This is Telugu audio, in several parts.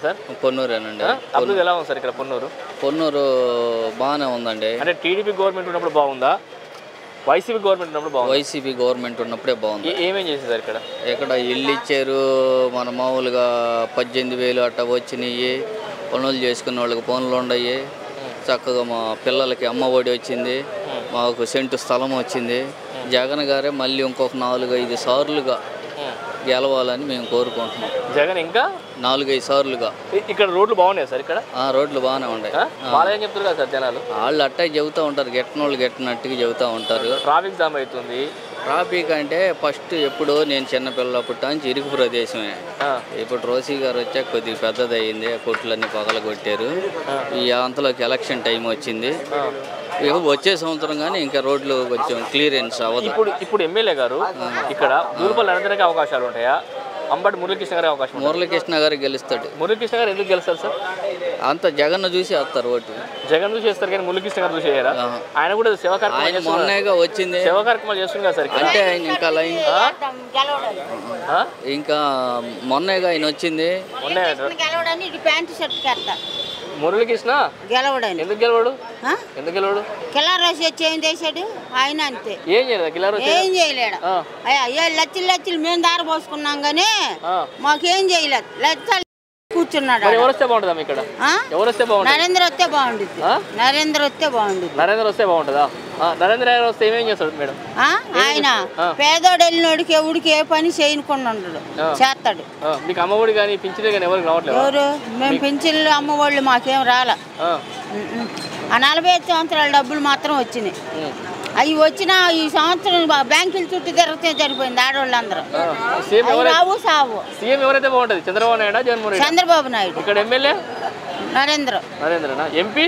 సార్ పొన్నూరేనండి ఆ? అభివృద్ధి ఎలా ఉంది సార్ ఇక్కడ పొన్నూరు పొన్నూరు బాగానే ఉందండి అంటే టీడీపీ గవర్నమెంట్ ఉన్నప్పుడు బాగుందా వైసీపీ గవర్నమెంట్ ఉన్నప్పుడు బాగుందా వైసీపీ గవర్నమెంట్ ఉన్నప్పుడే బాగుంది ఏ- ఏమేం చేసింది సార్ ఇక్కడ ఇక్కడ ఇల్లు ఇచ్చారు మన మామూలుగా పద్దెనిమిది వేలు అట్ట వచ్చినాయి పనులు చేసుకున్న వాళ్ళకి పనులు ఉండయి చక్కగా మా పిల్లలకి అమ్మ ఒడి వచ్చింది మాకు సెంటు స్థలం వచ్చింది జగన్ గారే మళ్ళీ ఇంకొక నాలుగు ఐదు సార్లుగా గెలవాలని మేము కోరుకుంటున్నాం జగన్ ఇంకా నాలుగైదు సార్లుగా ఇ- ఇక్కడ రోడ్లు బాగున్నాయి సార్ ఇక్కడ ఆ రోడ్లు బాగానే ఉన్నాయి ఆ? బాగాలేదని చెప్తారు కదా సార్ జనాలు వాళ్ళు అట్టే చెబుతూ ఉంటారు గెట్టిన వాళ్ళు గెట్టినట్టుగా చెబుతూ ఉంటారు ట్రాఫిక్ జామ్ అవుతుంది ట్రాఫిక్ అంటే ఫస్ట్ ఎప్పుడో నేను చిన్నపిల్లప్పటి నుంచి ఇరుకు ప్రదేశమే ఆ. ఇప్పుడు రోసీ గారు వచ్చాక కొద్దిగా పెద్దది అయ్యింది కొట్లన్నీ పగలగొట్టారు ఈ అంతలోకి ఎలక్షన్ టైం వచ్చింది ఇక వచ్చే సంవత్సరం కానీ ఇంకా రోడ్లు కొంచెం క్లియరెన్స్ అవ్వదు ఇప్పుడు ఇప్పుడు ఎమ్మెల్యే గారు ఇక్కడ దూరుపల్లి నరేంద్రకి అవకాశాలు ఉంటాయా అంబటి మురళీకృష్ణ గారి అవకాశం ఉంటుందా? మురళీకృష్ణ గారు గెలుస్తాడు మురళీకృష్ణ గారు ఎందుకు గెలుస్తారు సార్ అంత జగన్ చూసి వస్తారు ఓటు జగన్ చూసి చేస్తారు కానీ మురళీకృష్ణ గారు చూసి చేయరా ఆయన కూడా సేవా కార్యక్రమాలు ఆయన చేస్తున్నారు మొన్నగా వచ్చింది సేవా కార్యక్రమాలు చేస్తుంది కదా సార్ ఇక్కడ అంటే ఆయన ఇంకా లైన్ ఆ? ఇంకా మొన్నగా ఆయన వచ్చింది ఉన్నాయి గెలవడని ఇది ప్యాంటు షర్ట్ కడతా మురళీకృష్ణ గెలవడని ఎందుకు గెలవాడు ఆ? ఎందుకు గెలవాడు కిలార్ రాసి వచ్చి ఏం చేశాడు ఆయన అంతే ఏం చేయలేదు కిలారు ఏం చేయలేడు ఆ. అయ్యా ఏ లచ్చలు లచ్చలు మేము దారి పోసుకున్నాం కానీ ఆ. మాకేం చేయలేదు లచ్చలు కూర్చున్నాడు మరి ఆడ. ఎవరు వస్తే బాగుంటుందా ఇక్కడ ఆ? ఎవరు వస్తే బాగుంటుంది నరేంద్ర వస్తే బాగుంటుంది ఆ? నరేంద్ర వస్తే బాగుంటుంది నరేంద్ర వస్తే బాగుంటుందా ఆ, నరేంద్ర గారు వస్తే ఏమేం చేస్తాడు మేడం ఆ? ఆయన ఆ. పేదోడు వెళ్ళినోడికి ఎవడికి ఏ పని చేయకుండా ఉండడు ఆ. చేస్తాడు ఆ, మీకు అమ్మఒడి కానీ పింఛన్ కానీ ఎవరికి రావట్లేదు ఎవరు మేము పెన్షన్లు అమ్మవాళ్ళు మాకేం రాలే ఉమ్మ్. ఆ నలభై ఐదు సంవత్సరాల డబ్బులు మాత్రం వచ్చినాయి అవి వచ్చిన ఈ సంవత్సరం బా- బ్యాంకుల చుట్టూ తిరిగితే సరిపోయింది ఆడవాళ్ళందరూ సీఎం అవి ఎవరైతే రావు సావు సీఎం ఎవరైతే బాగుంటుంది చంద్రబాబు నాయుడు జగన్మోహన్ రెడ్డి చంద్రబాబు నాయుడు ఇక్కడ ఎమ్మెల్యే నరేంద్ర నరేంద్రనా ఎంపీ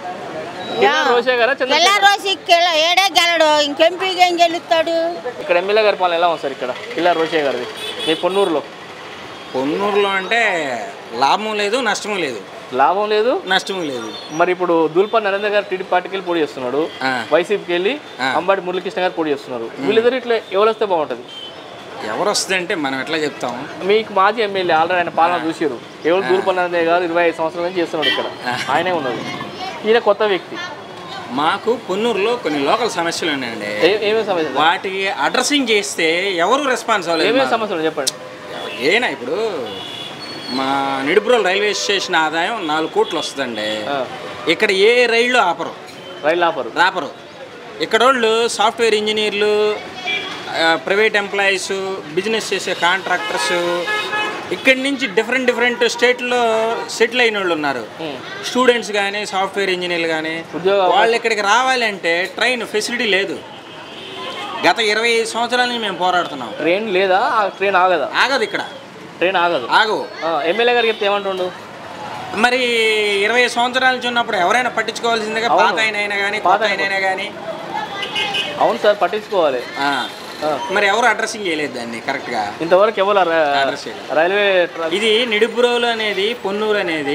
కిరణ్ రోషే గారా చంద్రశేఖర్ గెల రోజు ఏడే గెలడు ఇంకెంపీగా ఏం గెలుస్తాడు ఇక్కడ ఎమ్మెల్యే గారి పాలన ఎలా ఉంది సార్ ఇక్కడ కిల్లా రోషే గారిది మీ పొన్నూరులో పొన్నూరులో అంటే లాభం లేదు నష్టము లేదు లాభం లేదు నష్టము లేదు మరి ఇప్పుడు దూల్పల్ నరేంద్ర గారు టీడీ పార్టీకి వెళ్ళి పోటీ చేస్తున్నాడు ఆ. వైసీపీకి వెళ్ళి ఆ. అంబాటి మురళీకృష్ణ గారు పోటీ చేస్తున్నారు వీళ్ళిద్దరు ఇట్లా ఎవరు వస్తే బాగుంటుంది ఎవరు వస్తుందంటే మనం ఎట్లా చెప్తాం మీకు మాజీ ఎమ్మెల్యే ఆల్రెడీ ఆయన పాలన చూసారు ఎవరు దూల్పల్ నరేంద్ర గారు ఇరవై ఐదు సంవత్సరాల నుంచి చేస్తున్నాడు ఇక్కడ ఆయనే ఉన్నారు ఈయన కొత్త వ్యక్తి మాకు పొన్నూరులో కొన్ని లోకల్ సమస్యలు ఉన్నాయండి ఏ- ఏమేమి సమస్యలు వాటికి అడ్రసింగ్ చేస్తే ఎవరు రెస్పాన్స్ అవ్వలేదు ఏమేమి మాకు. సమస్యలు చెప్పండి ఏనా ఇప్పుడు మా నిడుబ్రోల్ రైల్వే స్టేషన్ ఆదాయం నాలుగు కోట్లు వస్తుందండి ఆ. ఇక్కడ ఏ రైళ్ళు ఆపరు రైలు ఆపరు రాపరు ఇక్కడ వాళ్ళు సాఫ్ట్వేర్ ఇంజనీర్లు ఆ, ప్రైవేట్ ఎంప్లాయీస్ బిజినెస్ చేసే కాంట్రాక్టర్స్ ఇక్కడి నుంచి డిఫరెంట్ డిఫరెంట్ స్టేట్లో సెటిల్ అయిన వాళ్ళు ఉన్నారు స్టూడెంట్స్ కానీ సాఫ్ట్వేర్ ఇంజనీర్లు కానీ ఉద్యోగ వాళ్ళు ఇక్కడికి రావాలంటే ట్రైన్ ఫెసిలిటీ లేదు గత ఇరవై ఐదు సంవత్సరాల నుంచి మేము పోరాడుతున్నాం ట్రైన్ లేదా ఆ ట్రైన్ ఆగదా ఆగదు ఇక్కడ ట్రైన్ ఆగదు ఆగవు ఆ, ఎమ్మెల్యే గారికి చెప్తే ఏమంటుండు మరి ఇరవై సంవత్సరాల నుంచి ఉన్నప్పుడు ఎవరైనా పట్టించుకోవాల్సిందిగా అవును. పాత అయినా అయినా కానీ పాత కొత్త అయినా అయినా కానీ అవును సార్ పట్టించుకోవాలి ఆ. ఆ. మరి ఎవరు అడ్రస్సింగ్ చేయలేదు దాన్ని కరెక్ట్గా ఇంతవరకు ఎవరు ర- అడ్రస్ చేయలేదు రైల్వే ట్రా- ఇది నిడుబ్రోలు అనేది పొన్నూరు అనేది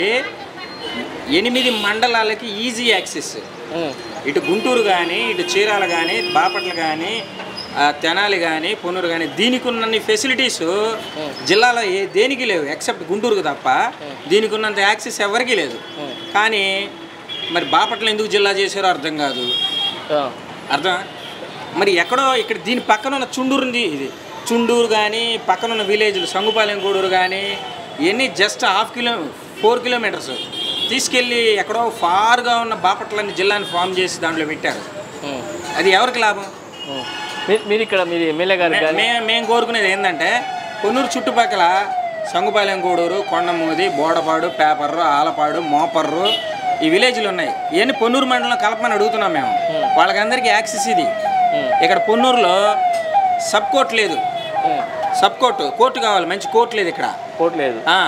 ఎనిమిది మండలాలకి ఈజీ యాక్సెస్ ఉమ్, ఇటు గుంటూరు కానీ ఇటు చీరాల కానీ బాపట్ల కానీ తెనాలి కానీ పొన్నూరు కానీ దీనికి ఉన్నన్ని ఫెసిలిటీస్ జిల్లాలో ఏ దేనికి లేవు ఎక్సెప్ట్ గుంటూరుకు తప్ప దీనికి ఉన్నంత యాక్సెస్ ఎవరికీ లేదు కానీ మరి బాపట్ల ఎందుకు జిల్లా చేశారో అర్థం కాదు ఆ, అర్థం మరి ఎక్కడో ఇక్కడ దీని పక్కన ఉన్న చుండూరు ఉంది ఇది చుండూరు కానీ పక్కన ఉన్న విలేజ్లు సంగుపాలెం గూడూరు కానీ ఇవన్నీ just half kilo four kilometres తీసుకెళ్ళి ఎక్కడో ఫార్గా ఉన్న బాపట్లని జిల్లాని ఫామ్ చేసి దాంట్లో పెట్టారు ఉమ్, అది ఎవరికి లాభం ఉమ్. మీ- మీరు ఇక్కడ మీరు ఎమ్మెల్యే గారికి కానీ మేము మేము కోరుకునేది ఏంటంటే కొన్నూరు చుట్టుపక్కల సంగుపాలెం గూడూరు కొండమూది బోడపాడు పేపర్రు ఆలపాడు మోపర్రు ఈ విలేజ్లు ఉన్నాయి ఇవన్నీ పొన్నూరు మండలం కలపమని అడుగుతున్నాం మేము వాళ్ళకందరికీ యాక్సెస్ ఇది ఇక్కడ పొన్నూరులో సబ్ కోర్ట్ లేదు ఉమ్, సబ్ కోర్టు కోర్టు కావాలి మంచి కోర్టు లేదు ఇక్కడ పోవట్లేదు ఆ,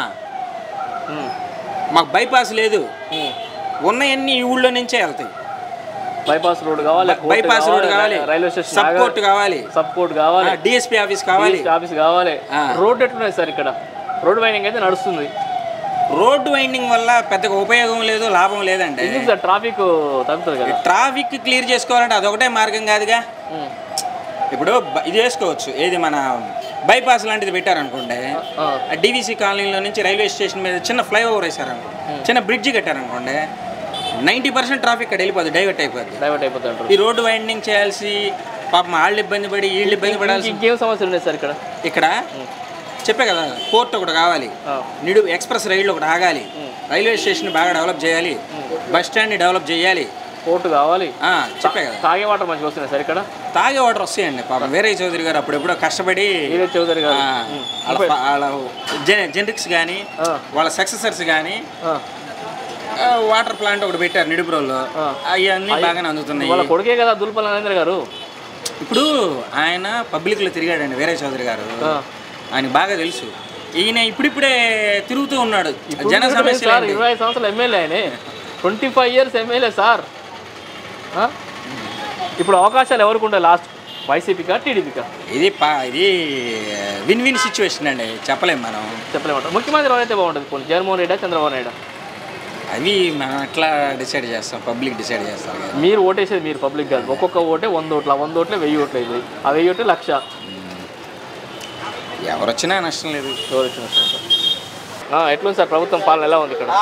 ఉమ్, మాకు బైపాస్ లేదు ఉమ్. ఉన్నవన్నీ ఈ ఊళ్ళో నుంచే వెళ్తాయి బైపాస్ రోడ్ కావాలి కోర్టు బైపాస్ రోడ్ కావాలి రైల్వే స్టేషన్ సబ్ కోర్టు కావాలి సబ్ కోర్ట్ కావాలి డిఎస్పీ ఆఫీస్ కావాలి DSP ఆఫీస్ కావాలి ఆ. రోడ్ ఎట్లున్నాయి సార్ ఇక్కడ రోడ్ వైనింగ్ అయితే నడుస్తుంది రోడ్డు వైండింగ్ వల్ల పెద్దగా ఉపయోగం లేదు లాభం లేదండి ఎందుకు సార్ ట్రాఫిక్ తగ్గుతుంది కదా ట్రాఫిక్ క్లియర్ చేసుకోవాలంటే అదొకటే మార్గం కాదుగా ఉమ్, ఇప్పుడు బ- ఇది వేసుకోవచ్చు ఏది మన బైపాస్ లాంటిది పెట్టారనుకోండి ఆ. ఆ డీవీసీ కాలనీలో నుంచి రైల్వే స్టేషన్ మీద చిన్న ఫ్లైఓవర్ వేశారనుకో చిన్న బ్రిడ్జ్ కట్టారనుకోండి నైంటీ పర్సెంట్ ట్రాఫిక్ ఇక్కడ వెళ్ళిపోద్ది డైవర్ట్ అయిపోద్ది డైవర్ట్ అయిపోతుంటారు ఈ రోడ్డు వైండింగ్ చేయాల్సి పాపం వాళ్ళు ఇబ్బంది పడి వీళ్ళు ఇబ్బంది పడాల్సి ఇంకేం సమస్యలు ఉన్నాయి సార్ ఇక్కడ ఇక్కడ చెప్పే కదా పోర్ట్ ఒకటి కావాలి ఆ. నిడు ఎక్స్ప్రెస్ రైళ్ళు ఒకటి ఆగాలి రైల్వే స్టేషన్ బాగా డెవలప్ చేయాలి బస్ స్టాండ్ని డెవలప్ చేయాలి కోర్టు కావాలి ఆ, చెప్పే కదా తాగే వాటర్ మంచిగా వస్తున్నాయి సార్ ఇక్కడ తాగే వాటర్ వస్తాయండి పాపం వీరయ్య చౌదరి గారు అప్పుడెప్పుడో కష్టపడి ఈరే చౌదరి ఆ, గారు వాళ్ళ ఫ- వాళ్ళ జె- జెనరిక్స్ కానీ ఆ. వాళ్ళ సక్సెసర్స్ కానీ ఆ. వాటర్ ప్లాంట్ ఒకటి పెట్టారు నిడుపురంలో ఆ. అవన్నీ బాగానే అందుతున్నాయి వాళ్ళ కొడుకే కదా దుల్పల్ నరేంద్ర గారు ఇప్పుడు ఆయన పబ్లిక్లో తిరిగాడండి వీరయ్య చౌదరి గారు ఆ. ఆయనకు బాగా తెలుసు ఈయన ఇప్పుడిప్పుడే తిరుగుతూ ఉన్నాడు ఇప్పుడు జన సార్ సమస్యలు ఇరవై ఐదు సంవత్సరాలు ఎమ్మెల్యే ఆయనే twenty five years MLA sir ఆ? ఇప్పుడు అవకాశాలు ఎవరికి ఉంటాయి లాస్ట్ వైసీపీకా టీడీపీకా ఇది పా ఇది విన్ విన్ సిచ్యువేషన్ అండి చెప్పలేం మనం చెప్పలేమంటారు ముఖ్యమంత్రి ఎవరైతే బాగుంటుంది పోనీ జగన్మోహన్ రెడ్డా చంద్రబాబు నాయుడు అవి మనం ఎట్లా డిసైడ్ చేస్తాం పబ్లిక్ డిసైడ్ చేస్తారు కదా మీరు ఓటేసేది మీరు పబ్లిక్ కాదు ఒక్కొక్క ఓటే వంద ఓట్ల వంద ఓట్లే వెయ్యి ఓట్లు అయింది ఆ వెయ్యి ఓట్లు లక్ష ఎవరు వచ్చినా నష్టం లేదు ఎవరు వచ్చినా సరే సార్. ఆ, ఎట్లుంది సార్ ప్రభుత్వం పాలన ఎలా ఉంది ఇక్కడ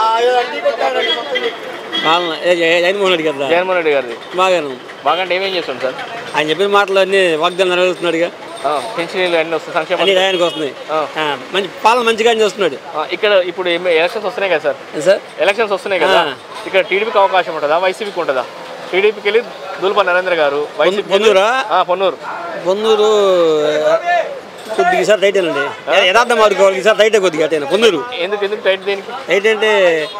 పాలన ఏ ఏ- జగన్మోహన్ రెడ్డి కదా జగన్మోహన్ రెడ్డి గారిది బాగాను బాగా అంటే ఏమేం చేస్తుంది సార్ ఆయన చెప్పిన మాటలు అన్ని వాగ్దానం నెరవేరుస్తున్నాడుగా ఆ, పెన్షన్లు అన్నీ వస్తాయి సంక్షేమ అన్ని టయానికి వస్తున్నాయి ఆ. ఆ, మంచి పాలన మంచిగానే చేస్తున్నాడు ఆ, ఇక్కడ ఇప్పుడు ఏమే- ఎలక్షన్స్ వస్తున్నాయి కదా సార్ ఏం సార్ ఎలక్షన్స్ వస్తున్నాయి కదా ఆ. ఇక్కడ టీడీపీకి అవకాశం ఉంటుందా వైసీపీకి ఉంటుందా టీడీపీకి వెళ్ళి దుల్ప నరేంద్ర గారు వైసీపీ పొందూరా పొన్నూరు పొందూరు కొద్దిగా ఈసారి రైట్ అండి యథార్థం ఆడుకోవాలి ఈసారి రైటే కొద్దిగా అటైనా పొందూరు ఎందుకు ఎందుకు టైట్ దేనికి రైట్ అంటే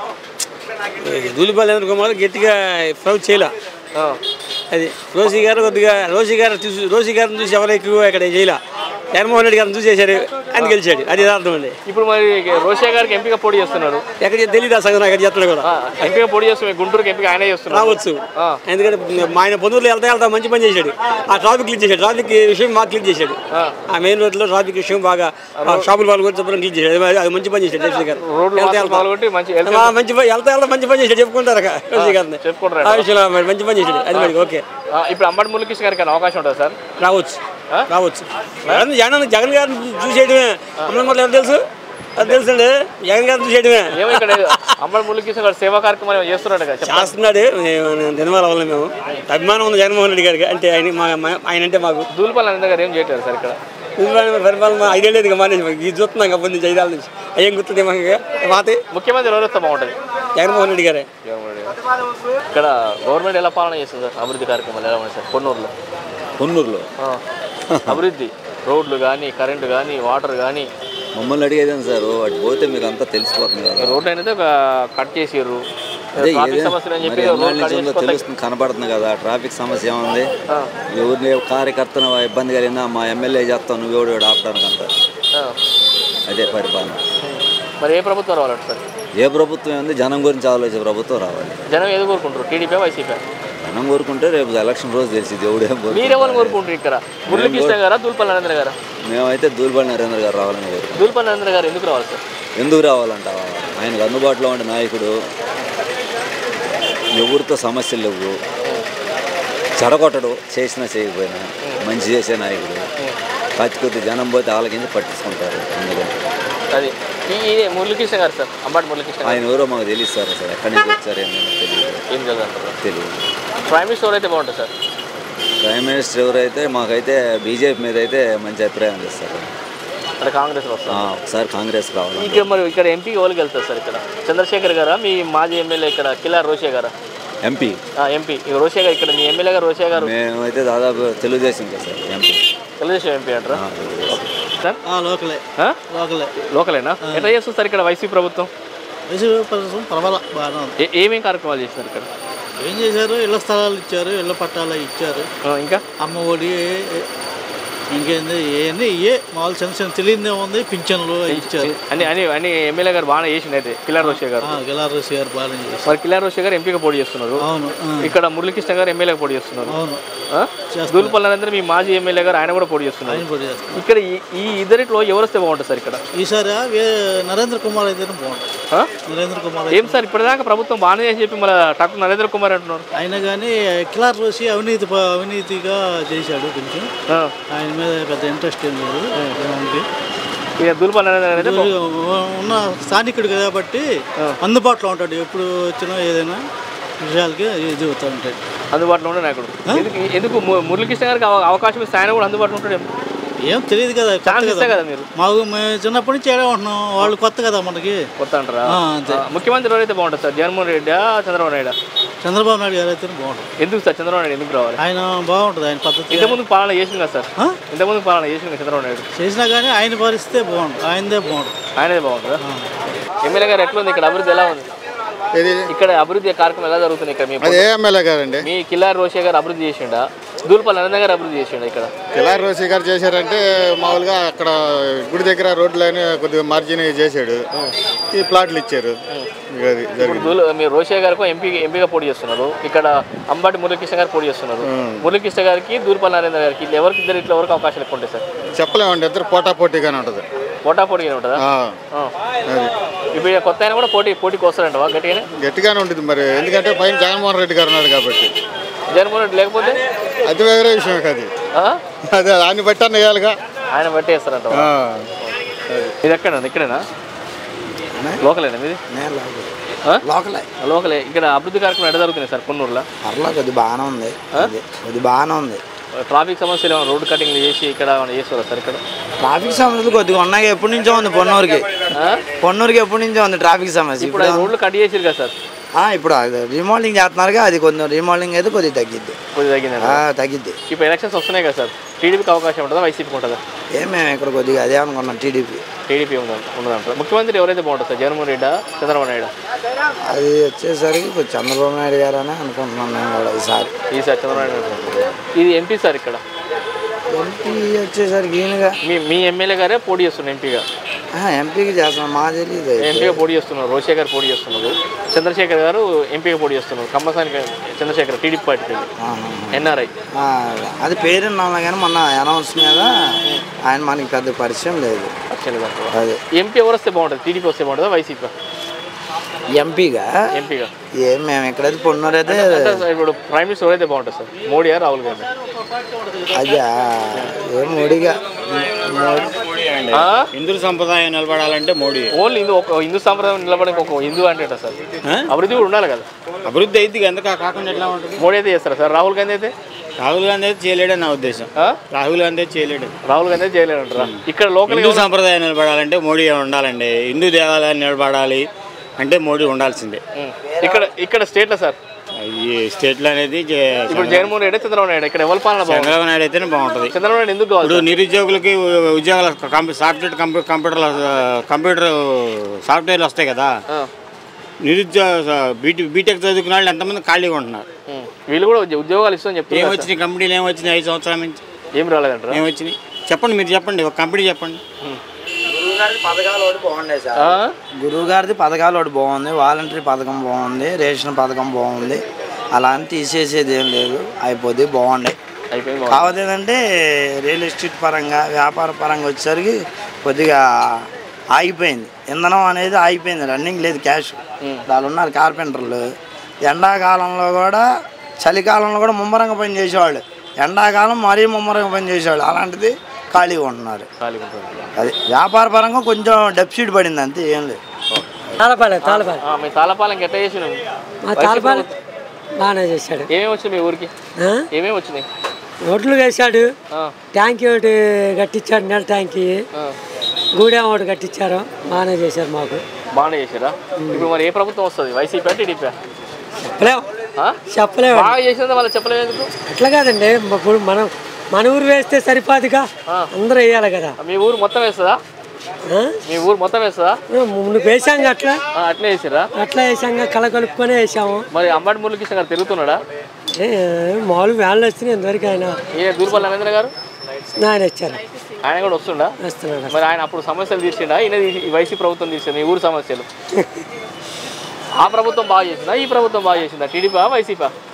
దూలిపల్లి కుమార్ గట్టిగా ప్రౌడ్ చేయలే ఆ, అది రోషి గారు కొద్దిగా రోషి గారు చూసి రోషి గారిని చూసి ఎవరు ఎక్కువ ఇక్కడ చేయలే జగన్మోహన్ రెడ్డి గారిని చూసేశారు ఆయన గెలిచాడు అది యథార్థం అండి ఇప్పుడు మరి రోషియా గారికి ఎంపిక పోటీ చేస్తున్నారు ఎక్కడ తెలియదు ఆ సంగతి నాకు చేస్తున్నాడు కూడా ఆ, ఎంపిక పోటీ చేస్తున్నారు గుంటూరుకి ఎంపిక ఆయనే చేస్తున్నారు రావచ్చు ఆ. ఎందుకంటే మా ఆయన పొందూరులో వెళ్తా వెళ్తా మంచి పని చేశాడు ఆ ట్రాఫిక్ క్లిక్ చేశాడు ట్రాఫిక్ విషయం మాకు క్లిక్ చేశాడు ఆ. ఆ మెయిన్ రోడ్లో ట్రాఫిక్ విషయం బాగా ఆ షాపుల వాళ్ళు కూడా చెప్పడం క్లిక్ చేశాడు అది- అది మంచి పని చేశాడు జగన్ గారు రోడ్లు వెళ్తా మాత్రం వెళ్తా. పాల్గొట్టి మంచి ఆ, మంచి పని వెళ్తా వెళ్తా మంచి పని చేశాడు చెప్పుకుంటారు అక్క రోషి గారిని చెప్పుకుంటారు ఆ విషయంలో మరి మంచి పని చేశాడు అది మరి ఓకే ఆ, ఇప్పుడు అంబటి మురళీకృష్ణ గారికి ఏమైనా అవకాశం ఉంటుంది సార్ రావచ్చు ఆ? రావచ్చు జగన్ జగన్ జగన్ గారిని చూసేయడమే అమ్మమ్మ ఎవరు తెలుసు అది తెలుసు అండి జగన్ గారిని చూసేయడమే ఏమో ఇక్కడ అంబటి మురళీకృష్ణ గారు సేవా కార్యక్రమం ఏమో చేస్తున్నాడు కదా చెప్పండి చేస్తున్నాడు దినవాల వల్ల మేము అభిమానం ఉంది జగన్మోహన్ రెడ్డి గారికి అంటే ఆయన మా మా- ఆయన అంటే మాకు దూల్పల్ నరేంద్ర గారు ఏం చేయట్లేదు సార్ ఇక్కడ పరిపాలన పరిపాలన ఐడియా లేదు ఇక మానేసి మాకు ఇది చూస్తున్నాం కాబట్టి నుంచి ఐదాల నుంచి అయ్యేం గుర్తుంది మాకు ఇక. మాతే ముఖ్యమంత్రి ఎవరు వస్తే బాగుంటుంది జగన్మోహన్ రెడ్డి గారే జగన్మోహన్ రెడ్డి గారు. ఇక్కడ గవర్నమెంట్ ఎలా పాలన చేస్తుంది సార్ అభివృద్ధి కార్యక్రమాలు ఎలా ఉన్నాయి సార్ కొన్నూరులో కొన్నూరులో ఆ. అభివృద్ధి రోడ్లు కానీ కరెంటు కానీ వాటర్ కానీ మమ్మల్ని అడిగేదాం సార్ అటు పోతే మీకు అంతా తెలిసిపోతుంది కదా రోడ్లు అనేది ఒక కట్ చేసారు అదే ట్రాఫిక్ ఏదే- సమస్యలు అని మరి చెప్పి ఎన్నాళ్ళ రోడ్ కట్ నుంచి చేసి ఉందో కొత్తగా- తెలుస్తుంది కనబడుతుంది కదా ట్రాఫిక్ సమస్య ఏముంది ఆ. ఎవరిని కార్యకర్తను ఇబ్బంది కలిగినా మా ఎమ్మెల్యే చేస్తావు నువ్వెవడు వీడు ఆపడానికి అంత ఆ. అదే పరిపాలన మరి ఏ ప్రభుత్వం రావాలంట సార్ ఏ ప్రభుత్వం ఏంది జనం గురించి ఆలోచించే ప్రభుత్వం రావాలి జనం ఏది కోరుకుంటారు టీడీపీ వైసీపీ జనం కోరుకుంటే రేపు ఎలక్షన్ రోజు తెలిసింది ఎవడేం మీరెవరు కోరుకుంటారు కోరుకుంటారు ఇక్కడ మురళీకృష్ణ గారా దూల్పల్ నరేంద్ర గారా మేమైతే దూల్బడి నరేంద్ర గారు రావాలని కోరుకుంటాం దూల్పల్ నరేంద్ర గారు ఎందుకు రావాలి సార్ ఎందుకు రావాలంట ఆయనకు అందుబాటులో ఉండే నాయకుడు ఎవరితో సమస్యలు లేవు చెడగొట్టడు చేసినా చేయకపోయినా మంచి చేసే నాయకుడు కాచి కొద్ది జనం పోతే ఆలకించి పట్టించుకుంటారు అందుకని అది ఈ ఈ మురళీకృష్ణ గారు సార్ అంబాటి మురళీకృష్ణ గారు ఆయన ఎవరో మాకు తెలియదు సార్ అసలు ఎక్కడి నుంచి వచ్చారు ఏమో తెలియదు ఏం తెలియదు అంటారు తెలియదు ప్రైమ్ మినిస్టర్ అయితే బాగుంటుంది సార్ ప్రైమ్ మినిస్టర్ ఎవరైతే మాకైతే బీజేపీ మీద అయితే మంచి అభిప్రాయం చేస్తారు ఇక్కడ కాంగ్రెస్ వస్తారు ఆ, ఒకసారి కాంగ్రెస్ కావాలి ఇక్కడ మరి ఇక్కడ ఎంపీ ఎవరికి వెళ్తారు సార్ ఇక్కడ చంద్రశేఖర్ గారా మీ మాజీ ఎమ్మెల్యే ఇక్కడ కిలార్ రోషే గారా ఎంపీ ఆ, ఎంపీ ఇక రోషే గారు ఇక్కడ మీ ఎమ్మెల్యే గారు రోషే గారు మేమైతే దాదాపు తెలుగుదేశం కదా సార్ ఎంపీ తెలుగుదేశం ఎంపీ అంటారా ఆ, సార్ లోకలే ఆ? లోకలే లోకలేనా ఎట్లా చేస్తుంది సార్ ఇక్కడ వైసీపీ ప్రభుత్వం వైసీపీ ప్రభుత్వం పర్వాలా బాగానే ఉంది ఏ- ఏమేం కార్యక్రమాలు చేస్తున్నారు ఇక్కడ ఏం చేశారు ఇళ్ల స్థలాలు ఇచ్చారు ఇళ్ల పట్టాలు ఇచ్చారు ఆ, ఇంకా అమ్మ ఒడి ఇంకేంది ఇవన్నీ ఇవే మామూలు చిన్న చిన్న తెలియదే ఉంది పింఛన్లు అవి ఇచ్చారు అని అని అని ఎమ్మెల్యే గారు బాగా చేసిండు అయితే కిలార్ రోషే గారు గిలారసి గారు బాగానే చేశారు మరి కిలార్ రోషే గారు ఎంపీగా పోటీ చేస్తున్నారు అవును ఆ, ఇక్కడ మురళీకృష్ణ గారు ఎమ్మెల్యేగా పోటీ చేస్తున్నారు అవును ఆ? దూల్పల్ నరేంద్ర మీ మాజీ ఎమ్మెల్యే గారు ఆయన కూడా పోటీ చేస్తున్నారు పోటీ చేస్తారు ఇక్కడ ఈ- ఈ ఇద్దరిట్లో ఎవరు వస్తే బాగుంటుంది సార్ ఇక్కడ ఈసారి వే నరేంద్ర కుమార్ అయితేనే బాగుంటుంది ఆ? నరేంద్ర కుమార్ ఏం సార్ ఇప్పటిదాకా ప్రభుత్వం బాగానే చేసి చెప్పి మళ్ళీ డాక్టర్ నరేంద్ర కుమార్ అంటున్నారు అయినా కానీ కిలార్ రోసి అవినీతి ప- అవినీతిగా చేశాడు కొంచెం ఆ. ఆయన మీద పెద్ద ఇంట్రెస్ట్ ఏం లేదు జనానికి. ఇక దూల్పల్ నరేంద్ర గారు అయితే బా- ఉన్న స్థానికుడు కాబట్టి అందుబాటులో ఉంటాడు ఎప్పుడు వచ్చినా ఏదైనా విషయాలకి ఇది అవుతూ ఉంటాయి అందుబాటులో ఉండే నాయకుడు ఎందుకు ఎందుకు ము- మురళీకృష్ణ గారికి అవ- అవకాశం ఇస్తే ఆయన కూడా అందుబాటులో ఉంటాడు ఏం తెలియదు కదా కొత్త ఛాన్స్ ఇస్తే కదా మీరు మాకు మేము చిన్నప్పటి నుంచి ఏడే ఉంటున్నాం వాళ్ళు కొత్త కదా మనకి కొత్త అంటారా ఆ, అంతే ఆ, ముఖ్యమంత్రి ఎవరైతే బాగుంటుంది సార్ జగన్మోహన్ రెడ్డి చంద్రబాబు నాయుడు చంద్రబాబు నాయుడు గారు అయితేనే బాగుంటుంది ఎందుకు సార్ చంద్రబాబు నాయుడు ఎందుకు రావాలి ఆయన బాగుంటుంది ఆయన పద్ధతి ఇంతకుముందు పాలన చేసింది కదా సార్ ఆ? ఇంతకుముందు పాలన చేసింది కదా చంద్రబాబు నాయుడు చేసినా కానీ ఆయన పరిస్థితే బాగుంటుంది ఆయనదే బాగుంటుంది ఆయనదే బాగుంటుందా ఎమ్మెల్యే గారు ఎట్లా ఉంది ఇక్కడ అభివృద్ధి ఎలా ఉంది ఇది ఇక్కడ అభివృద్ధి కార్యక్రమం ఎలా జరుగుతుంది ఇక్కడ మీ అది ఏ ఎమ్మెల్యే గారండి మీ కిల్లారి రోషే గారు అభివృద్ధి చేసిండా దూల్పల్ నరేంద్ర గారు అభివృద్ధి చేసిండా ఇక్కడ కిలారి రోసి గారు చేశారంటే మామూలుగా అక్కడ గుడి దగ్గర రోడ్లని కొద్దిగా మార్జిన్ చేశాడు ఈ ప్లాట్లు ఇచ్చారు ఇక అది ఇప్పుడు జరిగింది దూల్ మీరు రోషే గారికి ఎంపీ ఎంపీగా పోటీ చేస్తున్నారు ఇక్కడ అంబటి మురళీకృష్ణ గారు పోటీ చేస్తున్నారు మురళీకృష్ణ గారికి దూల్పల్ నరేంద్ర గారికి వీళ్ళు ఎవరికి ఇద్దరు ఇట్లా ఎవరికి అవకాశాలు ఎక్కువ ఉంటాయి సార్ చెప్పలేమండి ఇద్దరు పోటా పోటీగానే ఉంటుంది పోటా పోటీగా ఉంటుందా ఆ, ఆ. అది ఇప్పుడు ఇక కొత్త ఆయన కూడా పోటీ పోటీకి వస్తారంటవా గట్టిగానే గట్టిగానే ఉంటుంది మరి ఎందుకంటే పైన జగన్మోహన్ రెడ్డి గారు ఉన్నాడు కాబట్టి జగన్మోహన్ రెడ్డి లేకపోతే అది వేరే విషయం అది ఆ? అదే దాన్ని బట్టి అన్న వేయాలిగా ఆయన బట్టి వేస్తారంట ఆ, ఇది ఎక్కడ ఇక్కడేనా లోకలేనా మీది ఆ? లోకలే లోకలే ఇక్కడ అభివృద్ధి కార్యక్రమం ఎక్కడ జరుగుతున్నాయి సార్ కొన్నూరులో పర్లేదు కొద్ది బాగానే ఉంది అది కొద్ది బాగానే ఉంది ట్రాఫిక్ సమస్యలు ఏమైనా రోడ్డు కటింగ్ చేసి ఇక్కడ ఏమైనా చేస్తారా సార్ ఇక్కడ ట్రాఫిక్ సమస్యలు కొద్దిగా ఉన్నాయి ఎప్పటి నుంచో ఉంది పొన్నూరుకి ఆ? పొన్నూరుకి ఎప్పటి నుంచో ఉంది ట్రాఫిక్ సమస్య ఇప్పుడు ఇప్పుడు ఆ రోడ్లు కట్ చేసిరు కదా సార్ ఆ, ఇప్పుడు అది రీమోడలింగ్ చేస్తున్నారుగా అది కొంచెం రీమోడలింగ్ అయితే కొద్దిగా తగ్గిద్ది కొద్దిగా తగ్గిందండి ఆ, తగ్గిద్ది ఇప్పుడు ఎలక్షన్స్ వస్తున్నాయి కదా సార్ టీడీపీకి అవకాశం ఉంటుందా వైసీపీకి ఉంటుందా ఏం మేము ఇక్కడ కొద్దిగా అదే అనుకున్నాం టీడీపీ టీడీపీ ఉందంట ఉండదంటారు ముఖ్యమంత్రి ఎవరైతే బాగుంటుంది సార్ జగన్మోహన్ రెడ్డా చంద్రబాబు నాయుడు అది వచ్చేసరికి కొంచెం చంద్రబాబు నాయుడు గారు అని అనుకుంటున్నాం మేము కూడా ఈసారి ఈసారి చంద్రబాబు నాయుడు ఇది ఎంపీ సార్ ఇక్కడ ఎంపీ వచ్చేసరికి ఈయనగా మీ మీ ఎమ్మెల్యే గారే పోటీ చేస్తున్నారు ఎంపీగా ఎంపీకి చేస్తున్నాం మా తెలియదు ఎంపీగా పోటీ చేస్తున్నారు రోషే గారు పోటీ చేస్తున్నారు చంద్రశేఖర్ గారు ఎంపీగా పోటీ చేస్తున్నారు కమ్మసాని చంద్రశేఖర్ టీడీపీ పార్టీకి ఎన్ఆర్ఐ ఆ, అది పేరు విన్నాము కానీ మొన్న అనౌన్స్ మీద ఆయన మనకి పెద్ద పరిచయం లేదు అదే ఎంపీ ఎవరు వస్తే బాగుంటుంది టీడీపీ వస్తే బాగుంటుందా వైసీపీ ఎంపీగా ఎంపీగా ఏం మేము ఎక్కడైతే పొన్నూరైతే అంటే ఇప్పుడు ప్రైమ్ మినిస్టర్ ఎవరైతే బాగుంటుంది సార్ మోడీయా రాహుల్ గాంధీ అయ్యా ఏం మోడీగా ఆ? హిందూ సంప్రదాయం నిలబడాలంటే మోడీ ఓన్లీ హిందూ ఒక హిందూ సాంప్రదాయం నిలబడే ఒక హిందూ అంటే సార్ అభివృద్ధి కూడా ఉండాలి కదా అభివృద్ధి అయితే ఎందుకు కాకుండా ఎట్లా ఉంటుంది మోడీ అయితే చేస్తారా సార్ రాహుల్ గాంధీ అయితే రాహుల్ గాంధీ అయితే చేయలేడని నా ఉద్దేశం ఆ? రాహుల్ గాంధీ అయితే చేయలేడు రాహుల్ గాంధీ చేయలేరు అంటారా ఇక్కడ లోకల్ హిందూ సంప్రదాయం నిలబడాలంటే మోడీ ఉండాలండి హిందూ దేవాలయాలు నిలబడాలి అంటే మోడీ ఉండాల్సిందే ఇక్కడ ఇక్కడ స్టేట్లో సార్ ఈ స్టేట్లో అనేది జే- ఇప్పుడు జగన్మోహన్ రెడ్డి చంద్రబాబు నాయుడు ఇక్కడ ఎవరి పాలన బాగుంది చంద్రబాబు నాయుడు అయితేనే బాగుంటుంది చంద్రబాబు నాయుడు ఎందుకు కావాలి ఇప్పుడు సార్? నిరుద్యోగులకి ఉద్యోగాలు కంప్యూ సాఫ్ట్వేర్ కంప్యూ కంప్యూటర్లు కంప్యూటర్ సాఫ్ట్వేర్లు వస్తాయి కదా ఆ. నిరుద్యోగ బీటీ బీటెక్ చదువుకున్న వాళ్ళు ఎంతమంది ఖాళీగా ఉంటున్నారు ఉం. వీళ్ళు కూడా ఉద్యో- ఉద్యోగాలు ఇస్తామని ఏం చెప్తున్నారు సార్. వచ్చినాయి కంపెనీలు ఏం వచ్చినాయి ఐదు సంవత్సరాల నుంచి ఏం రాలేదంటారా ఏం వచ్చినాయి చెప్పండి మీరు చెప్పండి ఒక కంపెనీ చెప్పండి గురువుగారి పథకాలు ఒకటి బాగుండే సార్ ఆ? గురువు గారిది పథకాలు ఒకటి బాగుంది వాలంటరీ పథకం బాగుంది రేషన్ పథకం బాగుంది అలా అని తీసేసేది ఏం లేదు అయిపోతే బాగుండే అయిపోయింది బాగుంది. కాకపోతే ఏంటంటే రియల్ ఎస్టేట్ పరంగా వ్యాపార పరంగా వచ్చేసరికి కొద్దిగా ఆగిపోయింది ఇంధనం అనేది ఆగిపోయింది రన్నింగ్ లేదు క్యాష్ వాళ్ళు ఉన్నారు కార్పెంటర్లు ఎండాకాలంలో కూడా చలికాలంలో కూడా ముమ్మరంగా పని చేసేవాళ్ళు ఎండాకాలం మరీ ముమ్మరంగా పని చేసేవాళ్ళు అలాంటిది ఖాళీగా ఉంటున్నారు ఖాళీగా ఉంటుంది. అది వ్యాపార పరంగా కొంచెం డెప్సిట్ పడింది అంతే ఏం లేదు తాళపాలెం తాళపాలెం ఆ, మీ తాళపాలెం ఎట్లా చేసినాం మా తాళపాలెం బాగానే చేశాడు ఏమేమి వచ్చినాయి మీ ఊరికి ఆ? ఏమేమి వచ్చినాయి రోడ్లు వేశాడు ఆ. ట్యాంక్ ఒకటి కట్టించాడు నెల ట్యాంక్ గూడెం ఒకటి కట్టించారు బాగానే చేశారు మాకు బాగానే చేశారా ఇప్పుడు మరి ఏ ప్రభుత్వం వస్తుంది వైసీపీ టీడీపీ చెప్పలేము చెప్పలేము బాగా చేసినంత వాళ్ళు చెప్పలేము ఎందుకు అట్లా కాదండి ఇప్పుడు మనం మన ఊరు వేస్తే సరిపోదుగా అందరూ వేయాలి కదా మీ ఊరు మొత్తం వేస్తుందా ఆ? మీ ఊరు మొత్తం వేస్తుందా నువ్వు వేసాం అట్లా ఆ, అట్లే వేసిరా అట్లా వేసాంగా కల కలుపుకొని వేసాము మరి అంబటి మురళీకృష్ణ గారు తిరుగుతున్నాడా ఏ, మామూలు వ్యాన్లు వస్తున్నాయి ఇంతవరకు ఆయన ఏ దూర్పల్లి రవీంద్ర గారు ఆయన వచ్చారు ఆయన కూడా వస్తుండా వస్తున్నాడు మరి ఆయన అప్పుడు సమస్యలు తీర్చిండా ఈయన తీ- ఈ వైసీపీ ప్రభుత్వం తీర్చింది మీ ఊరు సమస్యలు ఆ ప్రభుత్వం బాగా చేసిందా ఈ ప్రభుత్వం బాగా చేసిందా టీడీపీ వైసీపీ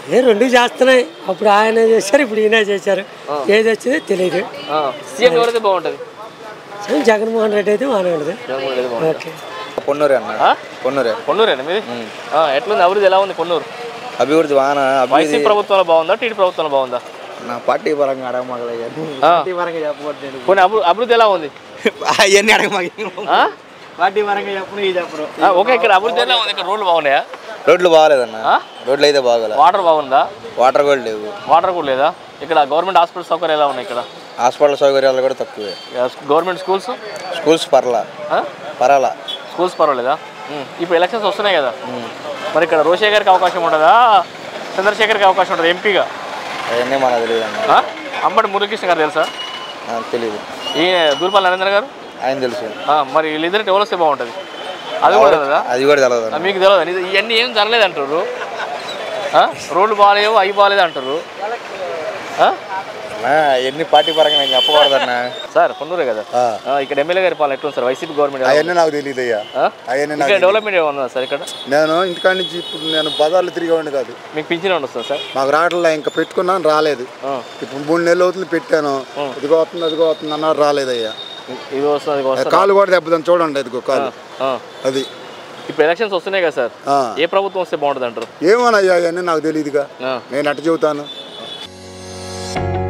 ఏ రెండు చేస్తున్నాయి అప్పుడు ఆయన చేశారు ఇప్పుడు ఈయన చేశారు ఏది వచ్చిందో తెలియదు ఆ, సీఎం ఎవరైతే బాగుంటుంది సో జగన్మోహన్ రెడ్డి అయితే మానవుడు జగన్మోహన్ రెడ్డి బాగుంటుంది ఓకే పొన్నూరే అన్న ఆ? పొన్నూరే పొన్నూరేనా మీది ఆ, ఎట్లుంది అభివృద్ధి ఎలా ఉంది పొన్నూరు అభివృద్ధి వాన వైసీపీ అభివృద్ధి ప్రభుత్వంలో బాగుందా టీడీ ప్రభుత్వంలో బాగుందా నా పార్టీ పరంగా అడగమగలే ఆ. పార్టీ పరంగా చెప్పబోతు నేను పోనీ అభి అభివృద్ధి ఎలా ఉంది అవన్నీ అడగమగ ఆ? పార్టీ పరంగా చెప్పను ఇది చెప్పరు ఆ, ఓకే ఇక్కడ అభివృద్ధి ఎలా ఉంది ఇక్కడ రోడ్లు బాగున్నాయా రోడ్లు బాగాలేదన్న ఆ? రోడ్లు అయితే బాగోలే వాటర్ బాగుందా వాటర్ కూడా లేవు వాటర్ కూడా లేదా ఇక్కడ గవర్నమెంట్ హాస్పిటల్ సౌకర్యాలు ఎలా ఉన్నాయి ఇక్కడ హాస్పిటల్ సౌకర్యాలు కూడా తక్కువే గవర్నమెంట్ స్కూల్స్ స్కూల్స్ పర్లా పర్వాలా స్కూల్స్ పర్వాలేదా ఉమ్. ఇప్పుడు ఎలక్షన్స్ వస్తున్నాయి కదా మరి ఇక్కడ రోషయ్య గారికి అవకాశం ఉంటుందా చంద్రశేఖర్కి అవకాశం ఉంటుంది ఎంపీగా అవన్నీ మనకు తెలియదు అన్న ఆ? అంబటి మురళీకృష్ణ గారు తెలుసా నాకు తెలియదు ఈ దూర్పల్లి నరేంద్ర గారు ఆయన తెలుసు ఆ, మరి వీళ్ళిద్దరికి ఎవరు వస్తే బాగుంటుంది అది కూడా తెలియదా అది కూడా తెలియదు ఆ, మీకు తెలియదు ఇది- ఇవన్నీ ఏం జరగలేదు అంటారు ఆ? రోడ్లు బాగాలేవు అవి బాగాలేదు అంటారు ఆ? అన్న ఎన్ని పార్టీ పరంగా నేను చెప్పకూడదన్న సార్ కొన్నూరే కదా ఆ, ఇక్కడ ఎమ్మెల్యే గారి పాలన ఎట్లుంది సార్ వైసీపీ గవర్నమెంట్ ఎలా ఉంది? అవన్నీ నాకు తెలియదు అయ్యా ఆ? అవన్నీ ఇక్కడ డెవలప్మెంట్ ఏమన్నా సార్ ఇక్కడ నేను ఇంటికాడ నుంచి ఇప్పుడు నేను బజార్లో తిరిగేవాడిని కాదు మీకు పింఛన్ ఏమన్నా వస్తుందా సార్ మాకు రావట్లే ఇంకా పెట్టుకున్నాను రాలేదు ఇప్పుడు మూడు నెలలు అవుతుంది పెట్టాను ఇదిగో వస్తుంది అదిగో వస్తుంది అన్నారు రాలేదయ్యా ఇది వస్తుంది అది వస్తుంది కాలు కూడా దెబ్బతాను చూడండి ఇదిగో కాలు ఆ. అది ఇప్పుడు ఎలక్షన్స్ వస్తున్నాయి కదా సార్ ఆ. ఏ ప్రభుత్వం వస్తే బాగుంటుంది అంటారు ఏమోనయ్యా అవన్నీ నాకు తెలియదుగా ఆ. నేను అట్ట చెబుతాను